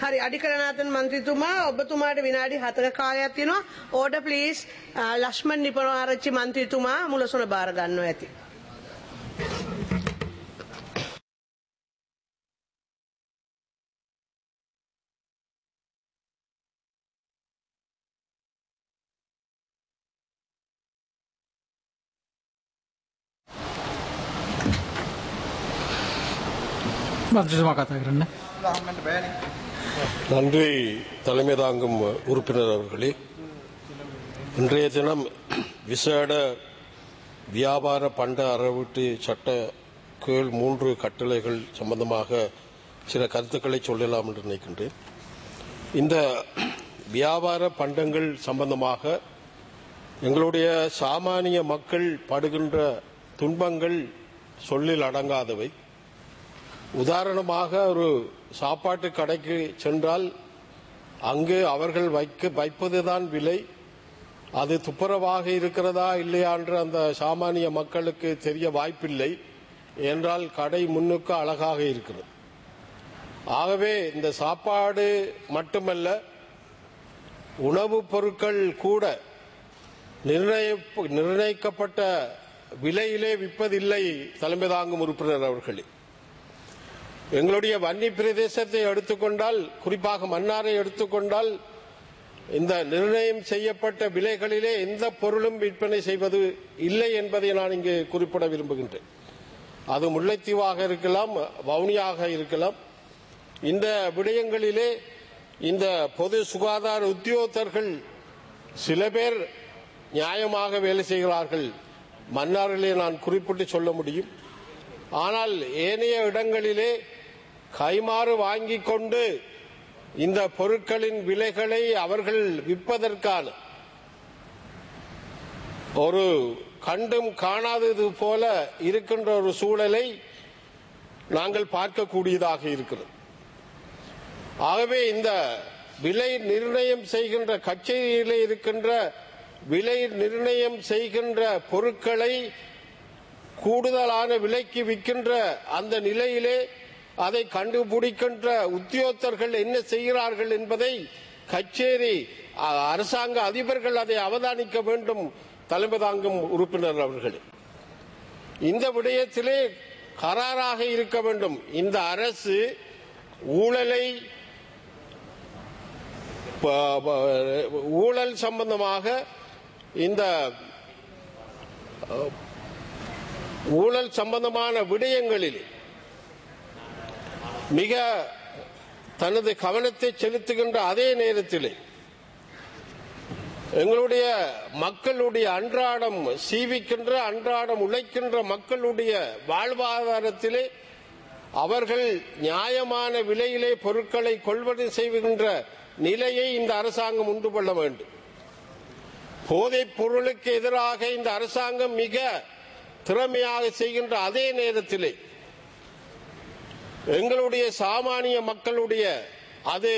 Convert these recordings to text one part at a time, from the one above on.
හරි අඩිකරනාතන් මන්ත්‍රීතුමා ඔබතුමාට විනාඩි හතක කාලයක් තියෙනවා ඕඩ ප්ලීස් ලක්ෂ්මන් නිපනආරච්චි මන්ත්‍රීතුමා මුලසුන බාර ගන්නවා ඇති. මන්ත්‍රතුමා කතා කරන්න. நன்றி தலைமை தாங்கும் உறுப்பினர் அவர்களே இன்றைய தினம் விசேட வியாபார பண்ட அறவீட்டு சட்ட கீழ் மூன்று கட்டளைகள் சம்பந்தமாக சில கருத்துக்களை சொல்லலாம் என்று நினைக்கின்றேன் இந்த வியாபார பண்டங்கள் சம்பந்தமாக எங்களுடைய சாமானிய மக்கள் படுகின்ற துன்பங்கள் சொல்லில் அடங்காதவை உதாரணமாக ஒரு சாப்பாட்டு கடைக்கு சென்றால் அங்கு அவர்கள் வைக்க வைப்பதுதான் விலை அது துப்புரவாக இருக்கிறதா இல்லையா என்று அந்த சாமானிய மக்களுக்கு தெரிய வாய்ப்பில்லை என்றால் கடை முன்னுக்கு அழகாக இருக்கிறது ஆகவே இந்த சாப்பாடு மட்டுமல்ல உணவுப் பொருட்கள் கூட நிர்ணய நிர்ணயிக்கப்பட்ட விலையிலே விற்பதில்லை தலைமை தாங்கும் உறுப்பினர் அவர்களே எங்களுடைய வன்னி பிரதேசத்தை எடுத்துக்கொண்டால் குறிப்பாக மன்னாரை எடுத்துக்கொண்டால் இந்த நிர்ணயம் செய்யப்பட்ட விலைகளிலே எந்த பொருளும் விற்பனை செய்வது இல்லை என்பதை நான் இங்கு குறிப்பிட விரும்புகின்றேன் அது முல்லைத்தீவாக இருக்கலாம் வவுனியாக இருக்கலாம் இந்த விடயங்களிலே இந்த பொது சுகாதார உத்தியோகத்தர்கள் சில பேர் நியாயமாக வேலை செய்கிறார்கள் மன்னாரிலே நான் குறிப்பிட்டு சொல்ல முடியும் ஆனால் ஏனைய இடங்களிலே கைமாறு வாங்கிக் கொண்டு இந்த பொருட்களின் விலைகளை அவர்கள் விற்பதற்கான ஒரு கண்டும் காணாதது போல இருக்கின்ற ஒரு சூழலை நாங்கள் பார்க்கக்கூடியதாக இருக்கிறது ஆகவே இந்த விலை நிர்ணயம் செய்கின்ற கச்சேரியிலே இருக்கின்ற விலை நிர்ணயம் செய்கின்ற பொருட்களை கூடுதலான விலைக்கு விற்கின்ற அந்த நிலையிலே அதை கண்டுபிடிக்கின்ற உத்தியோகத்தர்கள் என்ன செய்கிறார்கள் என்பதை கச்சேரி அ- அரசாங்க அதிபர்கள் அதை அவதானிக்க வேண்டும் தலைமை தாங்கும் உறுப்பினர் அவர்களே இந்த விடயத்திலே கராராக இருக்க வேண்டும் இந்த அரசு ஊழலை ப- ப- ஊழல் சம்பந்தமாக இந்த அஹ், ஊழல் சம்பந்தமான விடயங்களில் மிக தனது கவனத்தை செலுத்துகின்ற அதே நேரத்தில் எங்களுடைய மக்களுடைய அன்றாடம் சீவிக்கின்ற அன்றாடம் உழைக்கின்ற மக்களுடைய வாழ்வாதாரத்திலே அவர்கள் நியாயமான விலையிலே பொருட்களை கொள்வனை செய்கின்ற நிலையை இந்த அரசாங்கம் உண்டு கொள்ள வேண்டும் போதைப் பொருளுக்கு எதிராக இந்த அரசாங்கம் மிக திறமையாக செய்கின்ற அதே நேரத்திலே எங்களுடைய சாமானிய மக்களுடைய அது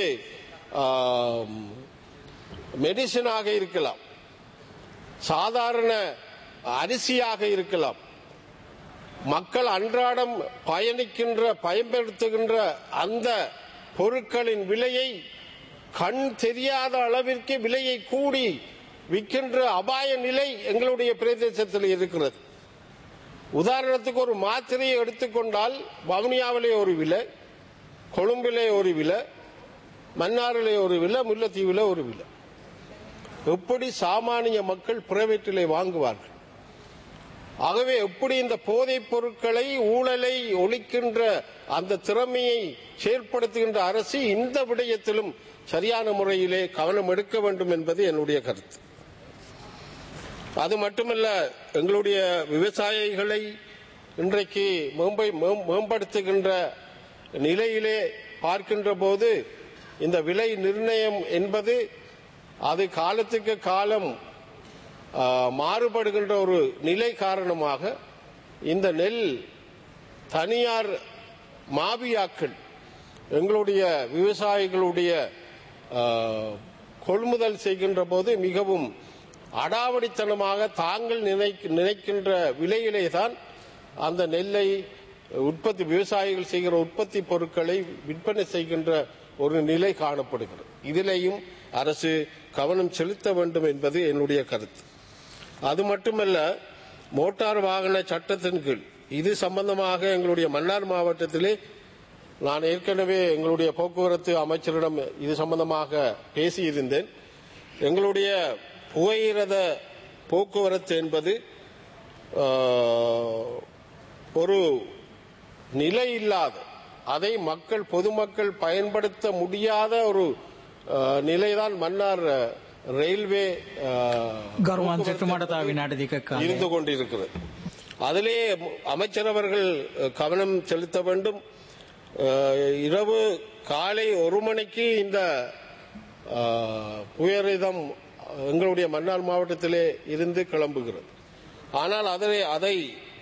மெடிசனாக இருக்கலாம் சாதாரண அரிசியாக இருக்கலாம் மக்கள் அன்றாடம் பயணிக்கின்ற பயன்படுத்துகின்ற அந்த பொருட்களின் விலையை கண் தெரியாத அளவிற்கு விலையை கூடி விற்கின்ற அபாய நிலை எங்களுடைய பிரதேசத்தில் இருக்கிறது உதாரணத்துக்கு ஒரு மாத்திரையை எடுத்துக்கொண்டால் வவுனியாவிலே ஒரு விலை கொழும்பிலே ஒரு விலை மன்னாரிலே ஒரு விலை முல்லைத்தீவிலே ஒரு விலை எப்படி சாமானிய மக்கள் பிரைவேட்டிலே வாங்குவார்கள் ஆகவே எப்படி இந்த போதைப் பொருட்களை ஊழலை ஒழிக்கின்ற அந்த திறமையை செயற்படுத்துகின்ற அரசு இந்த விடயத்திலும் சரியான முறையிலே கவனம் எடுக்க வேண்டும் என்பது என்னுடைய கருத்து அது மட்டுமல்ல எங்களுடைய விவசாயிகளை இன்றைக்கு மேம்பை மேம்- மேம்படுத்துகின்ற நிலையிலே பார்க்கின்ற போது இந்த விலை நிர்ணயம் என்பது அது காலத்துக்கு காலம் ஆ, மாறுபடுகின்ற ஒரு நிலை காரணமாக இந்த நெல் தனியார் மாபியாக்கள் எங்களுடைய விவசாயிகளுடைய ஆ, கொள்முதல் செய்கின்ற போது மிகவும் அடாவடித்தனமாக தாங்கள் நினைக்க- நினைக்கின்ற விலையிலே தான் அந்த நெல்லை உற்பத்தி விவசாயிகள் செய்கிற உற்பத்தி பொருட்களை விற்பனை செய்கின்ற ஒரு நிலை காணப்படுகிறது இதிலேயும் அரசு கவனம் செலுத்த வேண்டும் என்பது என்னுடைய கருத்து அது மட்டுமல்ல மோட்டார் வாகன சட்டத்தின் கீழ் இது சம்பந்தமாக எங்களுடைய மன்னார் மாவட்டத்திலே நான் ஏற்கனவே எங்களுடைய போக்குவரத்து அமைச்சரிடம் இது சம்பந்தமாக பேசியிருந்தேன் எங்களுடைய புகையிரத போக்குவரத்து என்பது ஆஹ், ஒரு நிலை இல்லாத அதை மக்கள் பொதுமக்கள் பயன்படுத்த முடியாத ஒரு ஆஹ், நிலைதான் மன்னார் ரயில்வே ஆஹ், ගරුමන්ත්‍රතුමාට තා විනාඩි දෙකක් කාලය. இருந்து கொண்டிருக்கிறது அதிலே அமைச்சர் அவர்கள் அஹ், கவனம் செலுத்த வேண்டும் அஹ், இரவு காலை ஒரு மணிக்கு இந்த அஹ், புயரிதம் எங்களுடைய மன்னார் மாவட்டத்திலே இருந்து கிளம்புகிறது ஆனால் அதை அதை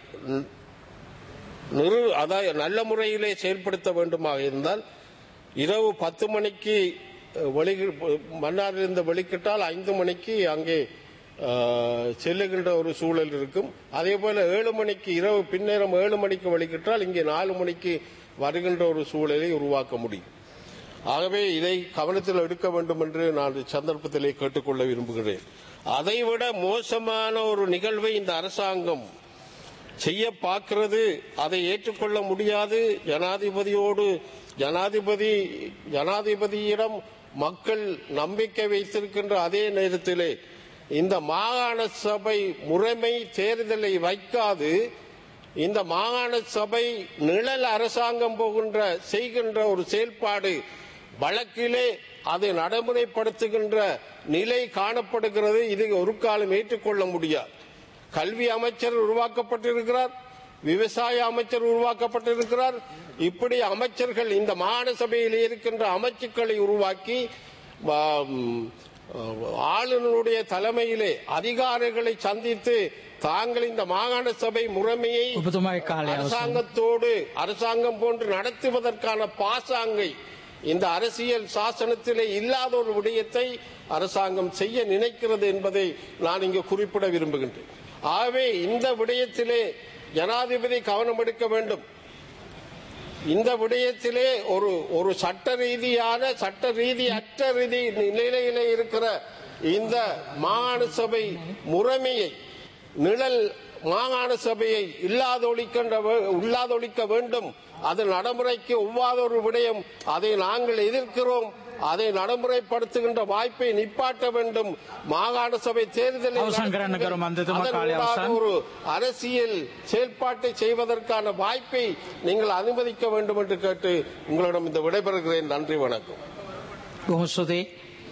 நிறு அதை நல்ல முறையிலே செயல்படுத்த வேண்டுமாக இருந்தால் இரவு பத்து மணிக்கு அஹ், வெளி மன்னாரிலிருந்து வெளிக்கிட்டால் ஐந்து மணிக்கு அங்கே அஹ், செல்லுகின்ற ஒரு சூழல் இருக்கும் அதே போல ஏழு மணிக்கு இரவு பின்னேரம் ஏழு மணிக்கு வெளிக்கிட்டால் இங்கே நாலு மணிக்கு வருகின்ற ஒரு சூழலை உருவாக்க முடியும் ஆகவே இதை கவனத்தில் எடுக்க வேண்டும் என்று நான் இந்த சந்தர்ப்பத்திலே கேட்டுக்கொள்ள விரும்புகிறேன் அதைவிட மோசமான ஒரு நிகழ்வை இந்த அரசாங்கம் செய்ய பார்க்கிறது அதை ஏற்றுக்கொள்ள முடியாது ஜனாதிபதியோடு ஜனாதிபதி ஜனாதிபதியிடம் மக்கள் நம்பிக்கை வைத்திருக்கின்ற அதே நேரத்திலே இந்த மாகாண சபை முறைமை தேர்தலை வைக்காது இந்த மாகாண சபை நிழல் அரசாங்கம் போகின்ற செய்கின்ற ஒரு செயல்பாடு வழக்கிலே அதை நடைமுறைப்படுத்துகின்ற நிலை காணப்படுகிறது இது ஒரு காலம் ஏற்றுக்கொள்ள முடியாது கல்வி அமைச்சர் உருவாக்கப்பட்டிருக்கிறார் விவசாய அமைச்சர் உருவாக்கப்பட்டிருக்கிறார் இப்படி அமைச்சர்கள் இந்த மாகாண சபையில் இருக்கின்ற அமைச்சுக்களை உருவாக்கி ஆம், ஆளுநருடைய தலைமையிலே அதிகாரிகளை சந்தித்து தாங்கள் இந்த மாகாண சபை முறைமையை ඔබතුමාගේ කාලය අවසන්. அரசாங்கத்தோடு அரசாங்கம் போன்று நடத்துவதற்கான பாசாங்கை இந்த அரசியல் சாசனத்திலே இல்லாத ஒரு விடயத்தை அரசாங்கம் செய்ய நினைக்கிறது என்பதை நான் இங்கு குறிப்பிட விரும்புகின்றேன் ஆகவே இந்த விடயத்திலே ஜனாதிபதி கவனம் எடுக்க வேண்டும் இந்த விடயத்திலே ஒரு ஒரு சட்ட ரீதியான சட்ட ரீதி அற்ற ரீதி நிலையிலே இருக்கிற இந்த மாகாண சபை முறைமையை நிழல் மாகாண சபையை இல்லாதொழிக்கின்ற வே- இல்லாதொழிக்க வேண்டும் அது நடைமுறைக்கு ஒவ்வாத ஒரு விடயம் அதை நாங்கள் எதிர்க்கிறோம் அதை நடைமுறைப்படுத்துகின்ற வாய்ப்பை நிப்பாட்ட வேண்டும் மாகாண சபை தேர்தலை அவசான் கரන්න கரும் மந்திரத்துமா அதன் காலை ஊடாக அவசான். ஒரு அரசியல் செயல்பாட்டை செய்வதற்கான வாய்ப்பை நீங்கள் அனுமதிக்க வேண்டும் என்று கேட்டு உங்களிடம் இந்த விடைபெறுகிறேன் நன்றி வணக்கம் බොහොම ස්තුතියි